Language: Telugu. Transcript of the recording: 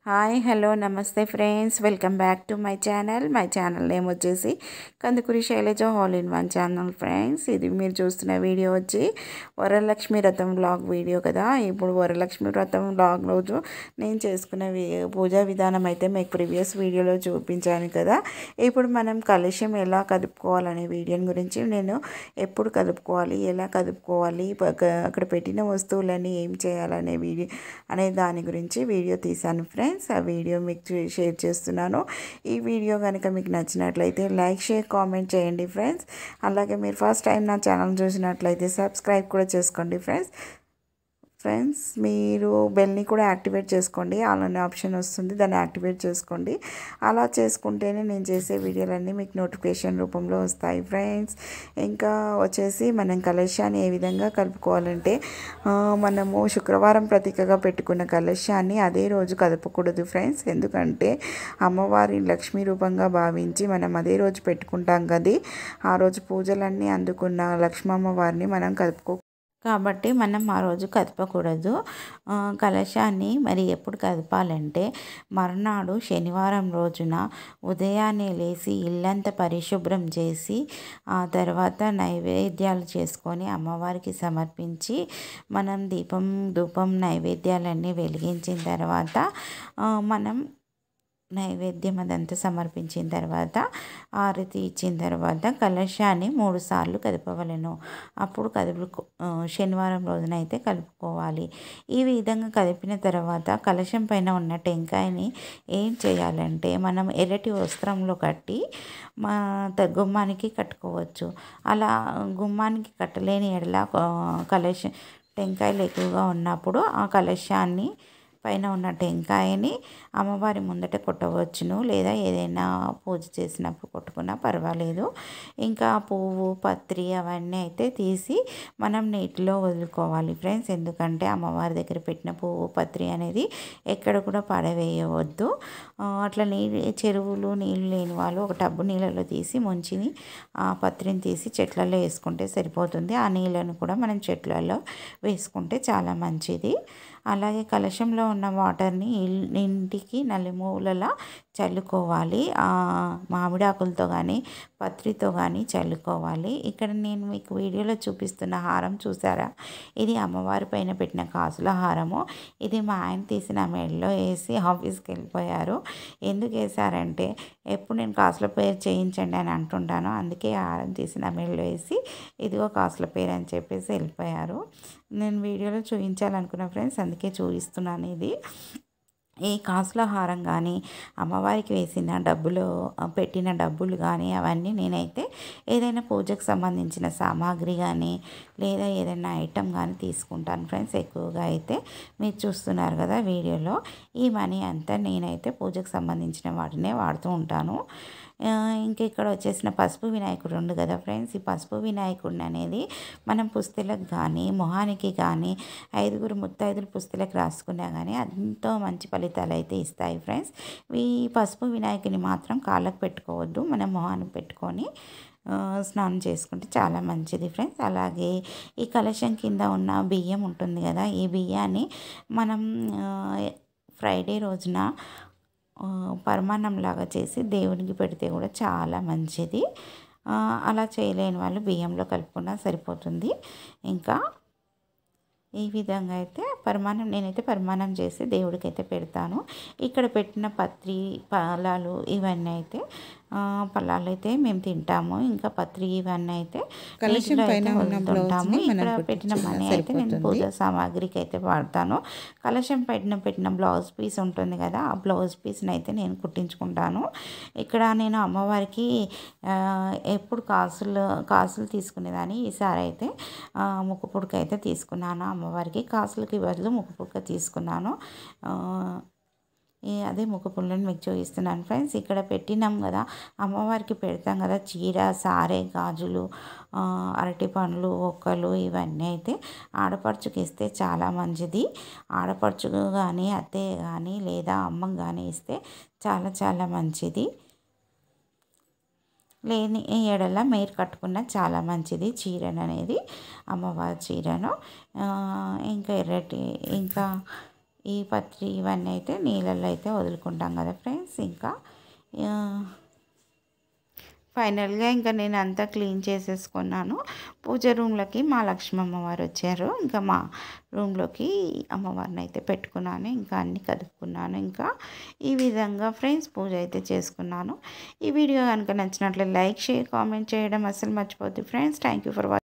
హాయ్ హలో నమస్తే friends welcome back to my channel my channel name వచ్చేసి Kandukuri Shailaja all in one channel friends ఇది మీరు చూస్తున్న వీడియో వచ్చి వరలక్ష్మి వ్రతం బ్లాగ్ వీడియో కదా ఇప్పుడు వరలక్ష్మి వ్రతం బ్లాగ్ రోజు నేను చేసుకున్న వి- పూజా విధానం అయితే మీకు ప్రీవియస్ వీడియోలో చూపించాను కదా ఇప్పుడు మనం కలుష్యం ఎలా కదుపుకోవాలనే వీడియో గురించి నేను ఎప్పుడు కదుపుకోవాలి ఎలా కదుపుకోవాలి పక్క- అక్కడ పెట్టిన వస్తువులన్నీ ఏం చేయాలనే వీడియో అనే దాని గురించి వీడియో తీశాను ఫ్రెండ్స్ ఆ వీడియో మీకు చూ- షేర్ చేస్తున్నాను ఈ వీడియో కనుక మీకు నచ్చినట్లయితే లైక్ షేర్ కామెంట్ చేయండి ఫ్రెండ్స్ అలాగే మీరు ఫస్ట్ టైం నా ఛానల్ చూసినట్లయితే సబ్స్క్రైబ్ కూడా చేసుకోండి ఫ్రెండ్స్ ఫ్రెండ్స్ మీరు బెల్ని కూడా యాక్టివేట్ చేసుకోండి ఆల్ అనే ఆప్షన్ వస్తుంది దాన్ని యాక్టివేట్ చేసుకోండి అలా చేసుకుంటేనే నేను చేసే వీడియోలన్నీ మీకు నోటిఫికేషన్ రూపంలో వస్తాయి ఫ్రెండ్స్ ఇంకా వచ్చేసి మనం కలశాన్ని ఏ విధంగా కలుపుకోవాలంటే ఆ, మనము శుక్రవారం ప్రతీకగా పెట్టుకున్న కలశాన్ని అదే రోజు కదపకూడదు ఫ్రెండ్స్ ఎందుకంటే అమ్మవారి లక్ష్మీ రూపంగా భావించి మనం అదే రోజు పెట్టుకుంటాం కదా ఆ రోజు పూజలన్నీ అందుకున్న లక్ష్మమ్మ వారిని మనం కలుపుకో కాబట్టి మనం ఆ రోజు కదపకూడదు ఆ, కలశాన్ని మరి ఎప్పుడు కదపాలంటే మర్నాడు శనివారం రోజున ఉదయాన్నే లేచి ఇల్లంతా పరిశుభ్రం చేసి ఆ తర్వాత నైవేద్యాలు చేసుకొని అమ్మవారికి సమర్పించి మనం దీపం ధూపం నైవేద్యాలన్నీ వెలిగించిన తర్వాత ఆ, మనం నైవేద్యం అదంతా సమర్పించిన తర్వాత ఆరతి ఇచ్చిన తర్వాత కలశాన్ని మూడు సార్లు కదపవలను అప్పుడు కదుపు శనివారం రోజున అయితే కలుపుకోవాలి ఈ విధంగా కదిపిన తర్వాత కలశం పైన ఉన్న టెంకాయని ఏం చేయాలంటే మనం ఎర్రటి వస్త్రంలో కట్టి మా త- గుమ్మానికి కట్టుకోవచ్చు అలా గుమ్మానికి కట్టలేని ఎడల ఆ, కలశ టెంకాయలు ఎక్కువగా ఉన్నప్పుడు ఆ కలశాన్ని పైన ఉన్న టెంకాయని అమ్మవారి ముందట కొట్టవచ్చును లేదా ఏదైనా పూజ చేసినప్పుడు కొట్టుకున్నా పర్వాలేదు ఇంకా పువ్వు పత్రి అవన్నీ అయితే తీసి మనం నీటిలో వదులుకోవాలి ఫ్రెండ్స్ ఎందుకంటే అమ్మవారి దగ్గర పెట్టిన పువ్వు పత్రి అనేది ఎక్కడ కూడా పడవేయవద్దు ఆ, అట్లా నీళ్ళు చెరువులు నీళ్ళు లేని వాళ్ళు ఒక టబ్బు నీళ్ళలో తీసి ముంచిని ఆ పత్రిని తీసి చెట్లలో వేసుకుంటే సరిపోతుంది ఆ నీళ్ళను కూడా మనం చెట్లలో వేసుకుంటే చాలా మంచిది అలాగే కలశంలో ఉన్న వాటర్ని ఇల్- ఇంటికి నలుమూలలా చల్లుకోవాలి ఆ, మామిడాకులతో కానీ పత్రితో కానీ చల్లుకోవాలి ఇక్కడ నేను మీకు వీడియోలో చూపిస్తున్న హారం చూసారా ఇది అమ్మవారి పైన పెట్టిన కాసుల హారము ఇది మా ఆయన తీసిన మెడలో వేసి ఆఫీస్కి వెళ్ళిపోయారు ఎందుకు వేసారంటే ఎప్పుడు నేను కాసుల పేరు చేయించండి అని అంటుంటాను అందుకే ఆ హారం తీసిన మెడలో వేసి ఇదిగో కాసుల పేరు అని చెప్పేసి వెళ్ళిపోయారు నేను వీడియోలో చూపించాలనుకున్న ఫ్రెండ్స్ అందుకే చూపిస్తున్నాను ఇది ఈ కాసుల హారం కానీ అమ్మవారికి వేసిన డబ్బులు ఆ, పెట్టిన డబ్బులు కానీ అవన్నీ నేనైతే ఏదైనా పూజకు సంబంధించిన సామాగ్రి కానీ లేదా ఏదైనా ఐటెం కానీ తీసుకుంటాను ఫ్రెండ్స్ ఎక్కువగా అయితే మీరు చూస్తున్నారు కదా వీడియోలో ఈ మనీ అంతా నేనైతే పూజకు సంబంధించిన వాటినే వాడుతూ ఉంటాను ఆ, ఇంకా ఇక్కడ వచ్చేసిన పసుపు వినాయకుడు ఉంది కదా ఫ్రెండ్స్ ఈ పసుపు వినాయకుడిని అనేది మనం పుస్తలకు కానీ మొహానికి కానీ ఐదుగురు ముత్తైదులు పుస్తలకు రాసుకున్నా కానీ ఎంతో మంచి ఫలితాలు అయితే ఇస్తాయి ఫ్రెండ్స్ ఈ పసుపు వినాయకుని మాత్రం కాళ్ళకు పెట్టుకోవద్దు మనం మొహానికి పెట్టుకొని ఆ, స్నానం చేసుకుంటే చాలా మంచిది ఫ్రెండ్స్ అలాగే ఈ కలశం కింద ఉన్న బియ్యం ఉంటుంది కదా ఈ బియ్యాన్ని మనం ఆ, ఫ్రైడే రోజున ఆ, పరమాన్నం లాగా చేసి దేవునికి పెడితే కూడా చాలా మంచిది ఆ, అలా చేయలేని వాళ్ళు బియ్యంలో కలుపుకున్నా సరిపోతుంది ఇంకా ఈ విధంగా అయితే పరమాన్నం నేనైతే పరమాన్నం చేసి దేవుడికి అయితే పెడతాను ఇక్కడ పెట్టిన పత్రి ఫలాలు ఇవన్నీ అయితే ఆ, ఫలాలు అయితే మేము తింటాము ఇంకా పత్రి ఇవన్నీ అయితే కలశం నీటిలో పైన అయితే ఉన్న వదులుతుంటాము బ్లౌజ్ని మనం ఇక్కడ పెట్టిన కుట్టించుకున్నా మనీ అయితే నేను సరిపోతుంది. పూజ సామాగ్రికి అయితే వాడతాను కలశం పెట్టిన పెట్టిన బ్లౌజ్ పీస్ ఉంటుంది కదా ఆ బ్లౌజ్ పీస్ని అయితే నేను కుట్టించుకుంటాను ఇక్కడ నేను అమ్మవారికి ఆ, ఎప్పుడు కాసులు కాసులు తీసుకునేదాన్ని ఈసారి అయితే ఆ, ముక్కు పుడక అయితే తీసుకున్నాను అమ్మవారికి కాసులకి బదులు ముక్కు పుడక తీసుకున్నాను ఆ, ఈ అదే ముక్కు పుల్లని మీకు చూపిస్తున్నాను ఫ్రెండ్స్ ఇక్కడ పెట్టినాం కదా అమ్మవారికి పెడతాం కదా చీర సారే గాజులు ఆ, అరటి పండ్లు ఒక్కలు ఇవన్నీ అయితే ఆడపడుచుకి ఇస్తే చాలా మంచిది ఆడపడుచుకు కానీ అత్తయ్య కానీ లేదా అమ్మకి కానీ ఇస్తే చాలా చాలా మంచిది లేని ఎడల మీరు కట్టుకున్న చాలా మంచిది చీరను అనేది అమ్మవారి చీరను ఆ, ఇంకా ఎర్రటి ఇంకా ఈ పత్రి ఇవన్నీ అయితే నీళ్ళల్లో అయితే వదులుకుంటాం కదా ఫ్రెండ్స్ ఇంకా ఫైనల్గా ఇంకా నేను అంతా క్లీన్ చేసేసుకున్నాను పూజ రూమ్లోకి మా లక్ష్మీ అమ్మవారు వచ్చారు ఇంకా మా రూమ్లోకి అమ్మవారిని అయితే పెట్టుకున్నాను ఇంకా అన్ని కదుపుకున్నాను ఇంకా ఈ విధంగా ఫ్రెండ్స్ పూజ అయితే చేసుకున్నాను ఈ వీడియో కనుక నచ్చినట్లయితే లైక్ షేర్ కామెంట్ చేయడం అసలు మర్చిపోద్దు friends thank you for watching